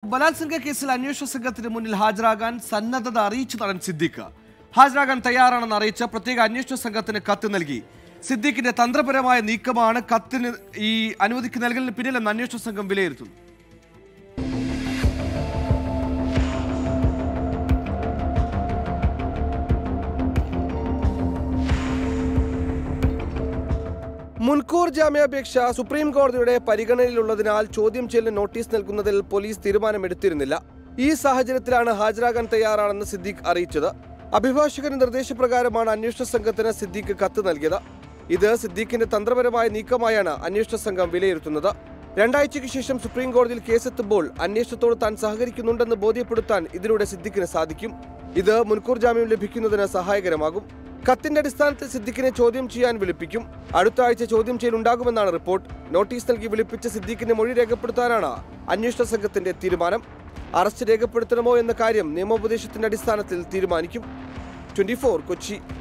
ബലാത്സംഗ കേസിൽ അന്വേഷണ സംഘത്തിന് മുന്നിൽ ഹാജരാകാൻ സന്നദ്ധത അറിയിച്ചു നടൻ സിദ്ദിഖ് ഹാജരാകാൻ തയ്യാറാണെന്ന് അറിയിച്ച പ്രത്യേക അന്വേഷണ സംഘത്തിന് കത്ത് നൽകി സിദ്ദിഖിന്റെ തന്ത്രപരമായ നീക്കമാണ് കത്തിന് ഈ അനുമതിക്ക് നൽകലിന് പിന്നിലെന്ന് അന്വേഷണ സംഘം വിലയിരുത്തുന്നു മുൻകൂർ ജാമ്യാപേക്ഷ സുപ്രീം കോടതിയുടെ പരിഗണനയിലുള്ളതിനാൽ ചോദ്യം ചെയ്യലിന് നോട്ടീസ് നൽകുന്നതിൽ പോലീസ് തീരുമാനമെടുത്തിരുന്നില്ല ഈ സാഹചര്യത്തിലാണ് ഹാജരാകാൻ തയ്യാറാണെന്ന് സിദ്ദീഖ് അറിയിച്ചത് അഭിഭാഷകന്റെ നിർദ്ദേശപ്രകാരമാണ് അന്വേഷണ സംഘത്തിന് സിദ്ദീഖ് കത്ത് നൽകിയത് ഇത് സിദ്ദീഖിന്റെ തന്ത്രപരമായ നീക്കമായാണ് അന്വേഷണ സംഘം വിലയിരുത്തുന്നത് രണ്ടാഴ്ചയ്ക്ക് ശേഷം സുപ്രീം കോടതിയിൽ കേസെത്തുമ്പോൾ അന്വേഷണത്തോട് താൻ സഹകരിക്കുന്നുണ്ടെന്ന് ബോധ്യപ്പെടുത്താൻ ഇതിലൂടെ സിദ്ദീഖിന് സാധിക്കും ഇത് മുൻകൂർ ജാമ്യം ലഭിക്കുന്നതിന് സഹായകരമാകും കത്തിന്റെ അടിസ്ഥാനത്തിൽ സിദ്ദിഖിനെ ചോദ്യം ചെയ്യാൻ വിളിപ്പിക്കും അടുത്ത ആഴ്ച ചോദ്യം ചെയ്യലുണ്ടാകുമെന്നാണ് റിപ്പോർട്ട് നോട്ടീസ് നൽകി വിളിപ്പിച്ച സിദ്ദിഖിന്റെ മൊഴി രേഖപ്പെടുത്താനാണ് അന്വേഷണ സംഘത്തിന്റെ തീരുമാനം അറസ്റ്റ് രേഖപ്പെടുത്തണമോ എന്ന കാര്യം നിയമോപദേശത്തിന്റെ അടിസ്ഥാനത്തിൽ തീരുമാനിക്കും ട്വന്റി കൊച്ചി